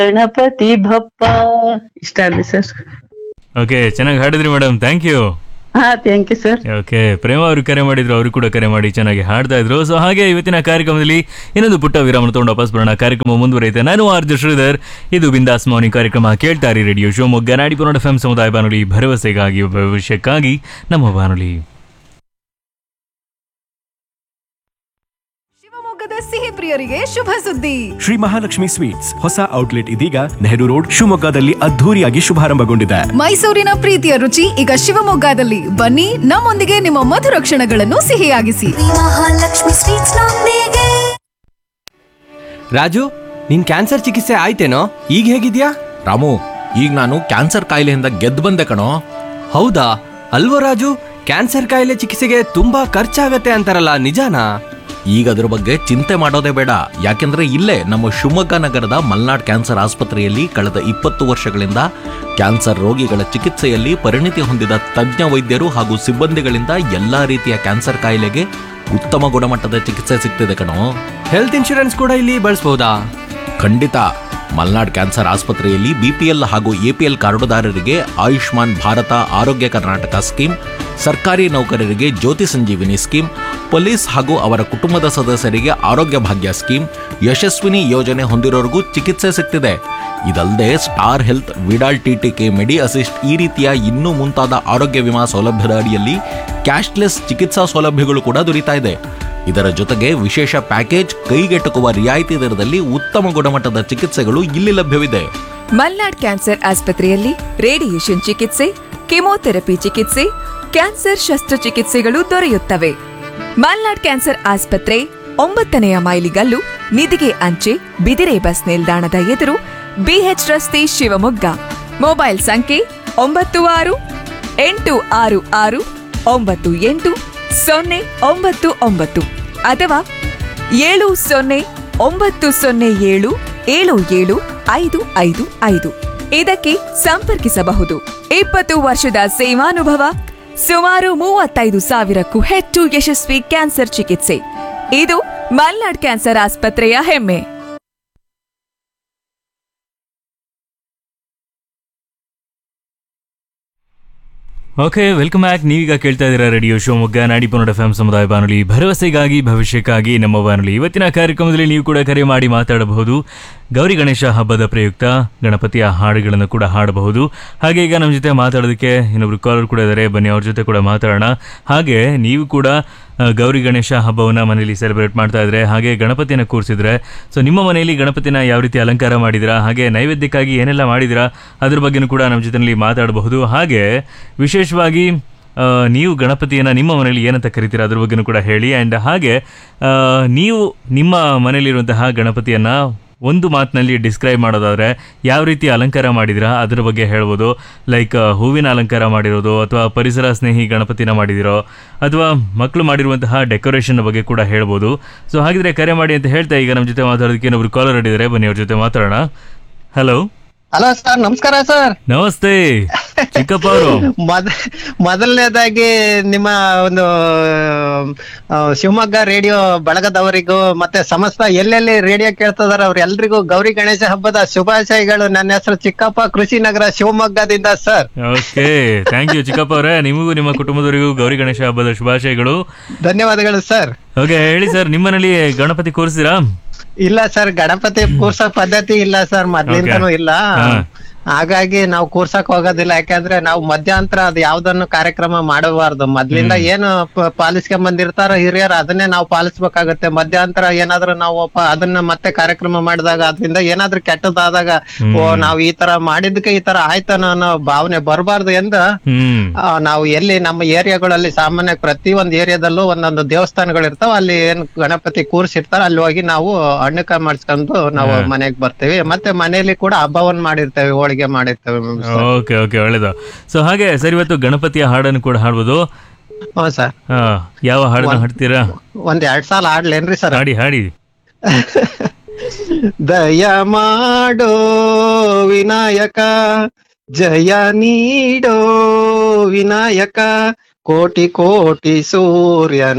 ಗಣಪತಿ ಬಪ್ಪ ಇಷ್ಟ ಅಲ್ಲ sir okay ಚೆನ್ನಾಗಿ ಹಾಡಿದ್ರಿ ಮೇಡಮ್ ಥ್ಯಾಂಕ್ ಯು ಹಾ thank you sir okay Prema ಅವರು ಕರೆ ಮಾಡಿದ್ರು ಅವರು ಕೂಡ ಕರೆ ಮಾಡಿ ಚೆನ್ನಾಗಿ ಹಾಡ್ತಾ ಇದ್ರು ಸೊ ಹಾಗೆ ಇವತ್ತಿನ ಕಾರ್ಯಕ್ರಮದಲ್ಲಿ ಇನ್ನೊಂದು ಪುಟ್ಟ ವಿರಾಮ ತಗೊಂಡು ವಾಪಸ್ ಬರೋಣ ಕಾರ್ಯಕ್ರಮ ಮುಂದುವರಿಯುತ್ತೆ ನಾನು ಆರ್ಜು ಶ್ರೀಧರ್ ಇದು ಬಿಂದಾಸ್ ಮಾರ್ನಿಂಗ್ ಕಾರ್ಯಕ್ರಮ ಕೇಳ್ತಾರೆ radio Shivamogga Nadipura F M ಸಮುದಾಯ ಬಾನುಲಿ ಭರವಸೆಗಾಗಿ ಭವಿಷ್ಯಕ್ಕಾಗಿ ನಮ್ಮ ಬಾನುಲಿ ಶಿವಮೊಗ್ಗದ ಸಿಹಿ ಪ್ರಿಯರಿಗೆ ಶುಭ ಸುದ್ದಿ ಶ್ರೀ ಮಹಾಲಕ್ಷ್ಮಿ ಸ್ವೀಟ್ಸ್ ಹೊಸ ಔಟ್ಲೆಟ್ ಇದೀಗ ನೆಹರು ರೋಡ್ ಶಿವಮೊಗ್ಗದಲ್ಲಿ ಅದ್ಧೂರಿಯಾಗಿ ಶುಭಾರಂಭಗೊಂಡಿದೆ ಮೈಸೂರಿನ ಪ್ರೀತಿಯ ರುಚಿ ಈಗ ಶಿವಮೊಗ್ಗದಲ್ಲಿ ಬನ್ನಿ ನಮ್ಮೊಂದಿಗೆ ನಿಮ್ಮ ಮಧುರ ಕ್ಷಣಗಳನ್ನು ಸಿಹಿಯಾಗಿಸಿ ಮಹಾಲಕ್ಷ್ಮಿ ಸ್ವೀಟ್ಸ್ ನೊಂದಿಗೆ ರಾಜು ನಿನ್ ಕ್ಯಾನ್ಸರ್ ಚಿಕಿತ್ಸೆ ಆಯ್ತೇನೋ ಈಗ ಹೇಗಿದ್ಯಾ ರಾಮು ಈಗ ನಾನು ಕ್ಯಾನ್ಸರ್ ಕಾಯಿಲೆಯಿಂದ ಗೆದ್ದು ಬಂದೆ ಕಣೋ ಹೌದಾ ಅಲ್ವೋ ರಾಜು ಕ್ಯಾನ್ಸರ್ ಕಾಯಿಲೆ ಚಿಕಿತ್ಸೆಗೆ ತುಂಬಾ ಖರ್ಚಾಗತ್ತೆ ಅಂತಾರಲ್ಲ ನಿಜಾನಾ ಈಗ ಅದ್ರ ಬಗ್ಗೆ ಚಿಂತೆ ಮಾಡೋದೇ ಬೇಡ ಯಾಕೆಂದ್ರೆ ಇಲ್ಲೇ ನಮ್ಮ ಶಿವಮೊಗ್ಗ ನಗರದ ಮಲ್ನಾಡ್ ಕ್ಯಾನ್ಸರ್ ಆಸ್ಪತ್ರೆಯಲ್ಲಿ ಕಳೆದ ಇಪ್ಪತ್ತು ವರ್ಷಗಳಿಂದ ಕ್ಯಾನ್ಸರ್ ರೋಗಿಗಳ ಚಿಕಿತ್ಸೆಯಲ್ಲಿ ಪರಿಣಿತಿ ಹೊಂದಿದ ತಜ್ಞ ವೈದ್ಯರು ಹಾಗೂ ಸಿಬ್ಬಂದಿಗಳಿಂದ ಎಲ್ಲಾ ರೀತಿಯ ಕ್ಯಾನ್ಸರ್ ಕಾಯಿಲೆಗೆ ಉತ್ತಮ ಗುಣಮಟ್ಟದ ಚಿಕಿತ್ಸೆ ಸಿಗ್ತಿದೆ ಕಣೋ ಹೆಲ್ತ್ ಇನ್ಶೂರೆನ್ಸ್ ಕೂಡ ಇಲ್ಲಿ ಬಳಸ್ಬೋದಾ ಖಂಡಿತ ಮಲ್ನಾಡ್ ಕ್ಯಾನ್ಸರ್ ಆಸ್ಪತ್ರೆಯಲ್ಲಿ ಬಿಪಿಎಲ್ ಹಾಗೂ ಎಪಿಎಲ್ ಕಾರ್ಡುದಾರರಿಗೆ ಆಯುಷ್ಮಾನ್ ಭಾರತ ಆರೋಗ್ಯ ಕರ್ನಾಟಕ ಸ್ಕೀಮ್ ಸರ್ಕಾರಿ ನೌಕರರಿಗೆ ಜ್ಯೋತಿ ಸಂಜೀವಿನಿ ಸ್ಕೀಮ್ ಪೊಲೀಸ್ ಹಾಗೂ ಅವರ ಕುಟುಂಬದ ಸದಸ್ಯರಿಗೆ ಆರೋಗ್ಯ ಭಾಗ್ಯ ಸ್ಕೀಮ್ ಯಶಸ್ವಿನಿ ಯೋಜನೆ ಹೊಂದಿರೋರಿಗೂ ಚಿಕಿತ್ಸೆ ಸಿಗ್ತಿದೆ ಇದಲ್ಲದೆ star health Vidal TTK medi assist ಈ ರೀತಿಯ ಇನ್ನೂ ಮುಂತಾದ ಆರೋಗ್ಯ ವಿಮಾ ಸೌಲಭ್ಯದ ಅಡಿಯಲ್ಲಿ ಕ್ಯಾಶ್ಲೆಸ್ ಚಿಕಿತ್ಸಾ ಸೌಲಭ್ಯಗಳು ಕೂಡ ದೊರೀತಾ ಇದೆ ಇದರ ಜೊತೆಗೆ ವಿಶೇಷ ಪ್ಯಾಕೇಜ್ ಕೈಗೆಟುಕುವ ರಿಯಾಯಿತಿ ದರದಲ್ಲಿ ಉತ್ತಮ ಗುಣಮಟ್ಟದ ಚಿಕಿತ್ಸೆಗಳು ಇಲ್ಲಿ ಲಭ್ಯವಿದೆ ಮಲ್ನಾಡ್ ಕ್ಯಾನ್ಸರ್ ಆಸ್ಪತ್ರೆಯಲ್ಲಿ ರೇಡಿಯೇಷನ್ ಚಿಕಿತ್ಸೆ ಕೆಮೊಥೆರಪಿ ಚಿಕಿತ್ಸೆ ಕ್ಯಾನ್ಸರ್ ಶಸ್ತ್ರಚಿಕಿತ್ಸೆಗಳು ದೊರೆಯುತ್ತವೆ ಮಲ್ನಾಡ್ ಕ್ಯಾನ್ಸರ್ ಆಸ್ಪತ್ರೆ ಒಂಬತ್ತನೆಯ ಮೈಲಿಗಲ್ಲು ನಿಧಿಗೆ ಅಂಚೆ ಬಿದಿರೆ ಬಸ್ ನಿಲ್ದಾಣದ ಎದುರು ಬಿಎಚ್ ರಸ್ತೆ ಶಿವಮೊಗ್ಗ ಮೊಬೈಲ್ ಸಂಖ್ಯೆ ಒಂಬತ್ತು ಆರು ಎಂಟು ಆರು ಆರು ಒಂಬತ್ತು ಎಂಟು ಸೊನ್ನೆ ಒಂಬತ್ತು ಒಂಬತ್ತು ಅಥವಾ ಏಳು ಸೊನ್ನೆ ಒಂಬತ್ತು ಸೊನ್ನೆ ಏಳು ಏಳು ಏಳು ಐದು ಐದು ಐದು ಇದಕ್ಕೆ ಸಂಪರ್ಕಿಸಬಹುದು ಇಪ್ಪತ್ತು ವರ್ಷದ ಸೇವಾನುಭವ ಸುಮಾರು ಮೂವತ್ತೈದು ಸಾವಿರಕ್ಕೂ ಹೆಚ್ಚು ಯಶಸ್ವಿ ಕ್ಯಾನ್ಸರ್ ಚಿಕಿತ್ಸೆ ಇದು ಮಲ್ನಾಡ್ ಕ್ಯಾನ್ಸರ್ ಆಸ್ಪತ್ರೆಯ ಹೆಮ್ಮೆ ಓಕೆ ವೆಲ್ಕಮ್ ಬ್ಯಾಕ್ ನೀವೀಗ ಕೇಳ್ತಾ ಇದ್ದೀರಾ radio Shivamogga Nadipura F M ಸಮುದಾಯ ಬಾನುಲಿ ಭರವಸೆಗಾಗಿ ಭವಿಷ್ಯಕ್ಕಾಗಿ ನಮ್ಮ ಬಾನುಲಿ ಇವತ್ತಿನ ಕಾರ್ಯಕ್ರಮದಲ್ಲಿ ನೀವು ಕೂಡ ಕರೆ ಮಾಡಿ ಮಾತಾಡಬಹುದು ಗೌರಿ ಗಣೇಶ ಹಬ್ಬದ ಪ್ರಯುಕ್ತ ಗಣಪತಿಯ ಹಾಡುಗಳನ್ನು ಕೂಡ ಹಾಡಬಹುದು ಹಾಗೆ ಈಗ ನಮ್ಮ ಜೊತೆ ಮಾತಾಡೋದಕ್ಕೆ ಇನ್ನೊಬ್ರು ಕಾಲರ್ ಕೂಡ ಇದ್ದಾರೆ ಬನ್ನಿ ಅವ್ರ ಜೊತೆ ಕೂಡ ಮಾತಾಡೋಣ ಹಾಗೆ ನೀವು ಕೂಡ ಆ, ಗೌರಿ ಗಣೇಶ ಹಬ್ಬವನ್ನು ಮನೆಯಲ್ಲಿ ಸೆಲೆಬ್ರೇಟ್ ಮಾಡ್ತಾ ಇದ್ರೆ ಹಾಗೆ ಗಣಪತಿಯನ್ನು ಕೂರಿಸಿದ್ರೆ ಸೊ ನಿಮ್ಮ ಮನೆಯಲ್ಲಿ ಗಣಪತಿನ ಯಾವ ರೀತಿ ಅಲಂಕಾರ ಮಾಡಿದಿರಾ ಹಾಗೆ ನೈವೇದ್ಯಕ್ಕಾಗಿ ಏನೆಲ್ಲ ಮಾಡಿದಿರಾ ಅದ್ರ ಬಗ್ಗೆನೂ ಕೂಡ ನಮ್ಮ ಜೊತೆಯಲ್ಲಿ ಮಾತಾಡಬಹುದು ಹಾಗೆ ವಿಶೇಷವಾಗಿ ಆ, ನೀವು ಗಣಪತಿಯನ್ನು ನಿಮ್ಮ ಮನೆಯಲ್ಲಿ ಏನಂತ ಕರಿತೀರಾ ಅದ್ರ ಬಗ್ಗೆನೂ ಕೂಡ ಹೇಳಿ ಆ್ಯಂಡ್ ಹಾಗೆ ಆ, ನೀವು ನಿಮ್ಮ ಮನೆಯಲ್ಲಿರುವಂತಹ ಗಣಪತಿಯನ್ನು ಒಂದು ಮಾತಿನಲ್ಲಿ ಡಿಸ್ಕ್ರೈಬ್ ಮಾಡೋದಾದ್ರೆ ಯಾವ ರೀತಿ ಅಲಂಕಾರ ಮಾಡಿದಿರಾ ಅದ್ರ ಬಗ್ಗೆ ಹೇಳ್ಬೋದು ಲೈಕ್ ಹೂವಿನ ಅಲಂಕಾರ ಮಾಡಿರೋದು ಅಥವಾ ಪರಿಸರ ಸ್ನೇಹಿ ಗಣಪತಿನ ಮಾಡಿದಿರೋ ಅಥವಾ ಮಕ್ಕಳು ಮಾಡಿರುವಂತಹ ಡೆಕೋರೇಷನ್ ಬಗ್ಗೆ ಕೂಡ ಹೇಳ್ಬೋದು ಸೊ ಹಾಗಿದ್ರೆ ಕರೆ ಮಾಡಿ ಅಂತ ಹೇಳ್ತಾ ಈಗ ನಮ್ಮ ಜೊತೆ ಮಾತಾಡೋದಕ್ಕೆ ಇನ್ನೊಬ್ರು ಕಾಲರ್ ಹಿಡಿದರೆ ಬನ್ನಿ ಅವ್ರ ಜೊತೆ ಮಾತಾಡೋಣ ಹಲೋ ಹಲೋ ಸರ್ ನಮಸ್ಕಾರ ಸರ್ ನಮಸ್ತೆ ಚಿಕ್ಕಪ್ಪ ಅವರು ಮೊದ ಮೊದಲನೇದಾಗಿ ನಿಮ್ಮ ಒಂದು ಆ, ಶಿವಮೊಗ್ಗ ರೇಡಿಯೋ ಬಳಗದವರಿಗೂ ಮತ್ತೆ ಸಮಸ್ತ ಎಲ್ಲೆಲ್ಲಿ ರೇಡಿಯೋ ಕೇಳ್ತಿದಾರ ಅವ್ರೆಲ್ರಿಗೂ ಗೌರಿ ಗಣೇಶ ಹಬ್ಬದ ಶುಭಾಶಯಗಳು ನನ್ನ ಹೆಸರು ಚಿಕ್ಕಪ್ಪ ಕೃಷಿ ನಗರ ಶಿವಮೊಗ್ಗದಿಂದ ಸರ್ ಓಕೆ ಥ್ಯಾಂಕ್ ಯು ಚಿಕ್ಕಪ್ಪ ಅವರೇ ನಿಮಗೂ ನಿಮ್ಮ ಕುಟುಂಬದವರಿಗೂ ಗೌರಿ ಗಣೇಶ ಹಬ್ಬದ ಶುಭಾಶಯಗಳು ಧನ್ಯವಾದಗಳು ಸರ್ ಓಕೆ ಹೇಳಿ ಸರ್ ನಿಮ್ಮನೇಲಿ ಗಣಪತಿ ಕೂರಿಸಿರಾ ಇಲ್ಲ ಸರ್ ಗಣಪತಿ ಕೂರ್ಸೋ ಪದ್ಧತಿ ಇಲ್ಲ ಸರ್ ಮೊದ್ಲಿಂದನೂ Okay. ಇಲ್ಲ ಹಾ. ಹಾಗಾಗಿ ನಾವು ಕೂರ್ಸಕ್ ಹೋಗೋದಿಲ್ಲ ಯಾಕಂದ್ರೆ ನಾವು ಮಧ್ಯಂತರ ಅದ್ ಯಾವ್ದನ್ನು ಕಾರ್ಯಕ್ರಮ ಮಾಡಬಾರ್ದು ಮೊದ್ಲಿಂದ ಏನು ಪ- ಪಾಲಿಸ್ಕೊಂಡ್ ಬಂದಿರ್ತಾರೋ ಹಿರಿಯರು ಅದನ್ನೇ ನಾವು ಪಾಲಿಸ್ಬೇಕಾಗತ್ತೆ ಮಧ್ಯಂತರ ಏನಾದ್ರೂ ನಾವು ಪ- ಅದನ್ನ ಮತ್ತೆ ಕಾರ್ಯಕ್ರಮ ಮಾಡಿದಾಗ ಅದರಿಂದ ಏನಾದ್ರೂ ಕೆಟ್ಟದಾದಾಗ ಓ ನಾವ್ ಈ ತರ ಮಾಡಿದ್ದಕ್ಕೆ ಈ ತರ ಆಯ್ತಾನ ಅನ್ನೋ ಭಾವನೆ ಬರಬಾರ್ದು ಎಂದು ಹ್ಮ್ ಆ, ನಾವು ಎಲ್ಲಿ ನಮ್ಮ ಏರಿಯಾಗಳಲ್ಲಿ ಸಾಮಾನ್ಯ ಪ್ರತಿ ಒಂದ್ ಏರಿಯಾದಲ್ಲೂ ಒಂದೊಂದು ದೇವಸ್ಥಾನಗಳು ಇರ್ತಾವ ಅಲ್ಲಿ ಏನ್ ಗಣಪತಿ ಕೂರ್ಸಿರ್ತಾರ ಅಲ್ಲಿ ಹೋಗಿ ನಾವು ಹಣ್ಣುಕಾಯಿ ಮಾಡಿಸ್ಕೊಂಡು ನಾವು ಮನೆಗ್ ಬರ್ತೀವಿ ಮತ್ತೆ ಮನೆಯಲ್ಲಿ ಕೂಡ ಹಬ್ಬವನ್ನ ಮಾಡಿರ್ತೇವೆ ಹೋಳಿಗೆ ಮಾಡಿರ್ತೇವೆ ಸರ್. ಓಕೆ ಓಕೆ ಒಳ್ಳೇದು ಸೊ ಹಾಗೆ ಸರ್ ಇವತ್ತು ಗಣಪತಿಯ ಹಾಡನ್ನು ಕೂಡ ಹಾಡ್ಬೋದು ಹ್ಞೂ ಸರ್ ಹಾ ಯಾವ ಹಾಡನ್ನು ಹಾಡ್ತೀರಾ ಒಂದ್ ಎರಡ್ ಸಾಲ ಆಡ್ಲೇನ್ರಿ ಸರ್ ಹಾಡಿ ಹಾಡಿ ದಯ ಮಾಡೋ ವಿನಾಯಕ ಜಯ ನೀಡೋ ವಿನಾಯಕ ಕೋಟಿ ಕೋಟಿ ಸೂರ್ಯ